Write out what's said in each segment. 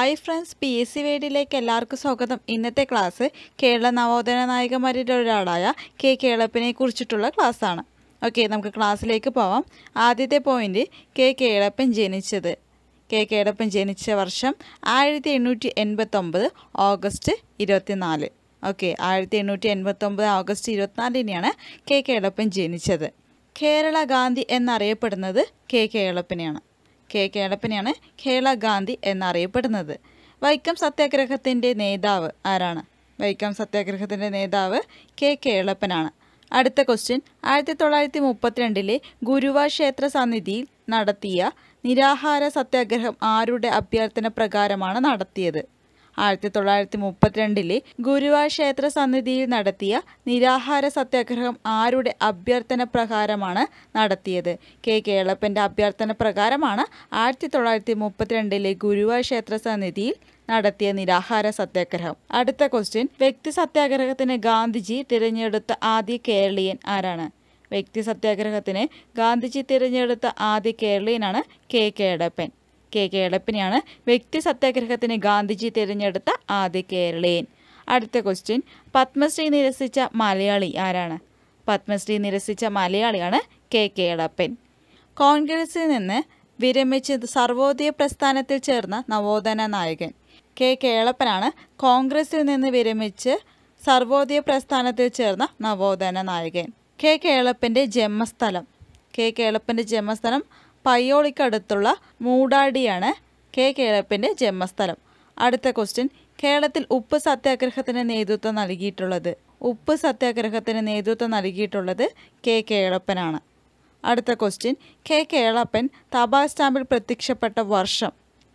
hi friends P S C വേഡിയിലേക്ക് എല്ലാവർക്കും സ്വാഗതം ഇന്നത്തെ ക്ലാസ് കേരള നവോദയ നായകന്മാരിൽ ഒരാളായ കെ കേളപ്പനെ കുറിച്ചിട്ടുള്ള ക്ലാസ്സാണ് ഓക്കെ നമുക്ക് ക്ലാസ്സിലേക്ക് പോവാം ആദ്യത്തെ പോയിന്റ് കെ കേളപ്പൻ ജനിച്ചത് കെ കേളപ്പൻ ജനിച്ച വർഷം ആയിരത്തി എണ്ണൂറ്റി എൺപത്തൊമ്പത് ഓഗസ്റ്റ് ഇരുപത്തിനാല് ഓക്കെ ആയിരത്തി എണ്ണൂറ്റി എൺപത്തൊമ്പത് ഓഗസ്റ്റ് ഇരുപത്തിനാലിനെയാണ് കെ കേളപ്പൻ ജനിച്ചത് കേരള ഗാന്ധി എന്നറിയപ്പെടുന്നത് കെ കേളപ്പനെയാണ് കെ കേളപ്പനെയാണ് കേരള ഗാന്ധി എന്നറിയപ്പെടുന്നത് വൈക്കം സത്യാഗ്രഹത്തിൻ്റെ നേതാവ് ആരാണ് വൈക്കം സത്യാഗ്രഹത്തിൻ്റെ നേതാവ് കെ കേളപ്പനാണ് അടുത്ത ക്വസ്റ്റ്യൻ ആയിരത്തി തൊള്ളായിരത്തി മുപ്പത്തിരണ്ടിലെ ഗുരുവാ ക്ഷേത്ര സന്നിധിയിൽ നടത്തിയ നിരാഹാര സത്യാഗ്രഹം ആരുടെ അഭ്യർത്ഥന പ്രകാരമാണ് നടത്തിയത് ആയിരത്തി തൊള്ളായിരത്തി മുപ്പത്തിരണ്ടിലെ ഗുരുവാ ക്ഷേത്ര സന്നിധിയിൽ നടത്തിയ നിരാഹാര സത്യാഗ്രഹം ആരുടെ അഭ്യർത്ഥന പ്രകാരമാണ് നടത്തിയത് കെ കേളപ്പൻ്റെ അഭ്യർത്ഥന പ്രകാരമാണ് ആയിരത്തി തൊള്ളായിരത്തി മുപ്പത്തിരണ്ടിലെ ഗുരുവാ ക്ഷേത്ര സന്നിധിയിൽ നടത്തിയ നിരാഹാര സത്യാഗ്രഹം അടുത്ത ക്വസ്റ്റ്യൻ വ്യക്തി സത്യാഗ്രഹത്തിന് ഗാന്ധിജി തിരഞ്ഞെടുത്ത ആദ്യ കേരളീയൻ ആരാണ് വ്യക്തി സത്യാഗ്രഹത്തിന് ഗാന്ധിജി തിരഞ്ഞെടുത്ത ആദ്യ കേരളീയനാണ് കെ കേളപ്പൻ കെ കേളപ്പനെയാണ് വ്യക്തി സത്യാഗ്രഹത്തിന് ഗാന്ധിജി തിരഞ്ഞെടുത്ത ആദ്യ കേരളീയൻ അടുത്ത ക്വസ്റ്റ്യൻ പത്മശ്രീ നിരസിച്ച മലയാളി ആരാണ് പത്മശ്രീ നിരസിച്ച മലയാളിയാണ് കെ കേളപ്പൻ കോൺഗ്രസിൽ നിന്ന് വിരമിച്ച് സർവോദയ പ്രസ്ഥാനത്തിൽ ചേർന്ന നവോത്ഥാന നായകൻ കെ കേളപ്പനാണ് കോൺഗ്രസിൽ നിന്ന് വിരമിച്ച് സർവോദയ പ്രസ്ഥാനത്തിൽ ചേർന്ന നവോത്ഥാന നായകൻ കെ കേളപ്പൻ്റെ ജന്മസ്ഥലം കെ കേളപ്പൻ്റെ ജന്മസ്ഥലം പയ്യോളിക്കടുത്തുള്ള മൂടാടിയാണ് കെ കേളപ്പൻ്റെ ജന്മസ്ഥലം അടുത്ത ക്വസ്റ്റ്യൻ കേരളത്തിൽ ഉപ്പ് സത്യാഗ്രഹത്തിന് നേതൃത്വം നൽകിയിട്ടുള്ളത് ഉപ്പ് സത്യാഗ്രഹത്തിന് നേതൃത്വം നൽകിയിട്ടുള്ളത് കെ കേളപ്പനാണ് അടുത്ത ക്വസ്റ്റ്യൻ കെ കേളപ്പൻ തപാൽ സ്റ്റാമ്പിൽ പ്രത്യക്ഷപ്പെട്ട വർഷം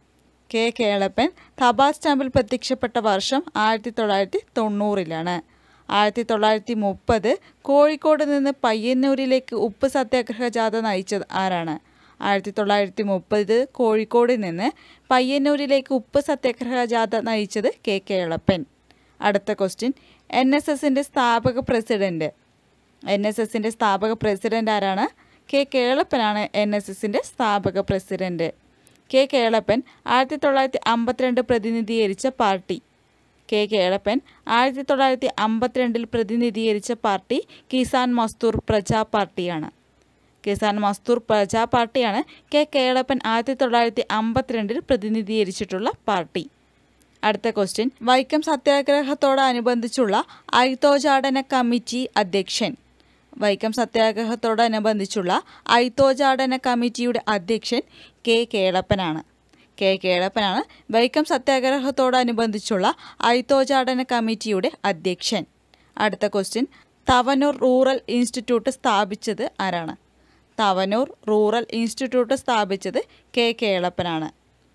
കെ കേളപ്പൻ തപാൽ സ്റ്റാമ്പിൽ പ്രത്യക്ഷപ്പെട്ട വർഷം ആയിരത്തി തൊള്ളായിരത്തി തൊണ്ണൂറിലാണ് ആയിരത്തി തൊള്ളായിരത്തി മുപ്പത് കോഴിക്കോട് നിന്ന് പയ്യന്നൂരിലേക്ക് ഉപ്പ് സത്യാഗ്രഹ ജാഥ നയിച്ചത് ആരാണ് ആയിരത്തി തൊള്ളായിരത്തി മുപ്പത് കോഴിക്കോട് നിന്ന് പയ്യന്നൂരിലേക്ക് ഉപ്പ് സത്യാഗ്രഹ ജാഥ നയിച്ചത് കെ കേളപ്പൻ അടുത്ത ക്വസ്റ്റ്യൻ എൻ എസ് എസിൻ്റെ സ്ഥാപക പ്രസിഡൻറ്റ് എൻ എസ് എസിൻ്റെ സ്ഥാപക പ്രസിഡൻ്റ് ആരാണ് കെ കേളപ്പനാണ് എൻ എസ് എസിൻ്റെ സ്ഥാപക പ്രസിഡൻറ്റ് കെ കേളപ്പൻ ആയിരത്തി തൊള്ളായിരത്തി അമ്പത്തിരണ്ട് പ്രതിനിധീകരിച്ച പാർട്ടി കെ കേളപ്പൻ ആയിരത്തി തൊള്ളായിരത്തി അമ്പത്തിരണ്ടിൽ പ്രതിനിധീകരിച്ച പാർട്ടി കിസാൻ മസ്ദൂർ പ്രജാ പാർട്ടിയാണ് കിസാൻ മസ്ദൂർ പ്രജാ പാർട്ടിയാണ് കെ കേളപ്പൻ ആയിരത്തി തൊള്ളായിരത്തി അമ്പത്തിരണ്ടിൽ പ്രതിനിധീകരിച്ചിട്ടുള്ള പാർട്ടി അടുത്ത ക്വസ്റ്റ്യൻ വൈക്കം സത്യാഗ്രഹത്തോടനുബന്ധിച്ചുള്ള ഐത്തോചാടന കമ്മിറ്റി അധ്യക്ഷൻ വൈക്കം സത്യാഗ്രഹത്തോടനുബന്ധിച്ചുള്ള ഐത്തോചാടന കമ്മിറ്റിയുടെ അധ്യക്ഷൻ കെ കേളപ്പനാണ് കെ കേളപ്പനാണ് വൈക്കം സത്യാഗ്രഹത്തോടനുബന്ധിച്ചുള്ള ഐത്തോചാടന കമ്മിറ്റിയുടെ അധ്യക്ഷൻ അടുത്ത ക്വസ്റ്റ്യൻ തവനൂർ റൂറൽ ഇൻസ്റ്റിറ്റ്യൂട്ട് സ്ഥാപിച്ചത് ആരാണ് തവനൂർ റൂറൽ ഇൻസ്റ്റിറ്റ്യൂട്ട് സ്ഥാപിച്ചത് കെ കേളപ്പനാണ്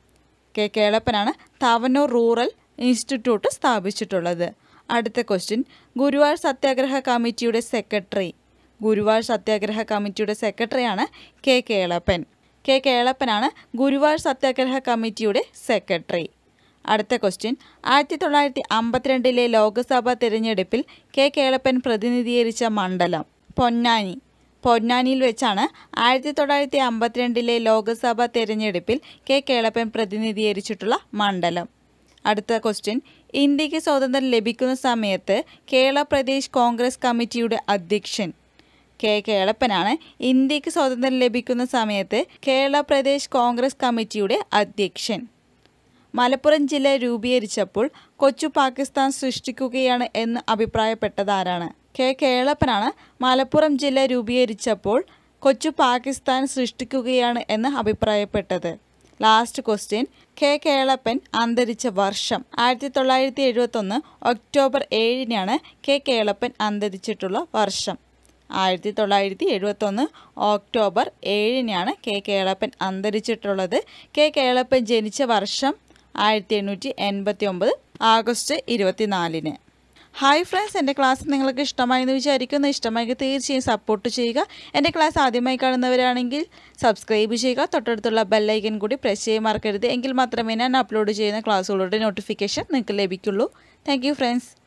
കെ കേളപ്പനാണ് തവനൂർ റൂറൽ ഇൻസ്റ്റിറ്റ്യൂട്ട് സ്ഥാപിച്ചിട്ടുള്ളത് അടുത്ത ക്വസ്റ്റ്യൻ ഗുരുവായൂർ സത്യാഗ്രഹ കമ്മിറ്റിയുടെ സെക്രട്ടറി ഗുരുവായൂർ സത്യാഗ്രഹ കമ്മിറ്റിയുടെ സെക്രട്ടറിയാണ് കെ കേളപ്പൻ കെ കേളപ്പനാണ് ഗുരുവായൂർ സത്യാഗ്രഹ കമ്മിറ്റിയുടെ സെക്രട്ടറി അടുത്ത ക്വസ്റ്റ്യൻ ആയിരത്തി തൊള്ളായിരത്തി അമ്പത്തിരണ്ടിലെ ലോക്സഭാ തിരഞ്ഞെടുപ്പിൽ കെ കേളപ്പൻ പ്രതിനിധീകരിച്ച മണ്ഡലം പൊന്നാനി പൊന്നാനിയിൽ വെച്ചാണ് ആയിരത്തി തൊള്ളായിരത്തി അമ്പത്തിരണ്ടിലെ ലോക്സഭാ തിരഞ്ഞെടുപ്പിൽ കെ കേളപ്പൻ പ്രതിനിധീകരിച്ചിട്ടുള്ള മണ്ഡലം അടുത്ത ക്വസ്റ്റ്യൻ ഇന്ത്യക്ക് സ്വാതന്ത്ര്യം ലഭിക്കുന്ന സമയത്ത് കേരള പ്രദേശ് കോൺഗ്രസ് കമ്മിറ്റിയുടെ അധ്യക്ഷൻ കെ കേളപ്പനാണ് ഇന്ത്യക്ക് സ്വാതന്ത്ര്യം ലഭിക്കുന്ന സമയത്ത് കേരള പ്രദേശ് കോൺഗ്രസ് കമ്മിറ്റിയുടെ അധ്യക്ഷൻ മലപ്പുറം ജില്ല രൂപീകരിച്ചപ്പോൾ കൊച്ചു പാകിസ്ഥാൻ സൃഷ്ടിക്കുകയാണ് എന്ന് അഭിപ്രായപ്പെട്ടത് ആരാണ് കെ കേളപ്പനാണ് മലപ്പുറം ജില്ല രൂപീകരിച്ചപ്പോൾ കൊച്ചു പാകിസ്ഥാൻ സൃഷ്ടിക്കുകയാണ് എന്ന് അഭിപ്രായപ്പെട്ടത് ലാസ്റ്റ് ക്വസ്റ്റ്യൻ കെ കേളപ്പൻ അന്തരിച്ച വർഷം ആയിരത്തി തൊള്ളായിരത്തി എഴുപത്തൊന്ന് ഒക്ടോബർ ഏഴിനാണ് കെ കേളപ്പൻ അന്തരിച്ചിട്ടുള്ള വർഷം ആയിരത്തി തൊള്ളായിരത്തി എഴുപത്തൊന്ന് ഒക്ടോബർ ഏഴിനാണ് കെ കേളപ്പൻ അന്തരിച്ചിട്ടുള്ളത് കെ കേളപ്പൻ ജനിച്ച വർഷം ആയിരത്തി എണ്ണൂറ്റി എൺപത്തി ഒമ്പത് ആഗസ്റ്റ് ഇരുപത്തിനാലിന് ഹായ് ഫ്രണ്ട്സ് എൻ്റെ ക്ലാസ് നിങ്ങൾക്ക് ഇഷ്ടമായി എന്ന് വിചാരിക്കുന്നു ഇഷ്ടമായെങ്കിൽ തീർച്ചയായും സപ്പോർട്ട് ചെയ്യുക എൻ്റെ ക്ലാസ് ആദ്യമായി കാണുന്നവരാണെങ്കിൽ സബ്സ്ക്രൈബ് ചെയ്യുക തൊട്ടടുത്തുള്ള ബെല്ലൈക്കൻ കൂടി പ്രസ് ചെയ്യാൻ മറക്കരുത് എങ്കിൽ മാത്രമേ ഞാൻ അപ്ലോഡ് ചെയ്യുന്ന ക്ലാസ്സുകളുടെ നോട്ടിഫിക്കേഷൻ നിങ്ങൾക്ക് ലഭിക്കുള്ളൂ താങ്ക് ഫ്രണ്ട്സ്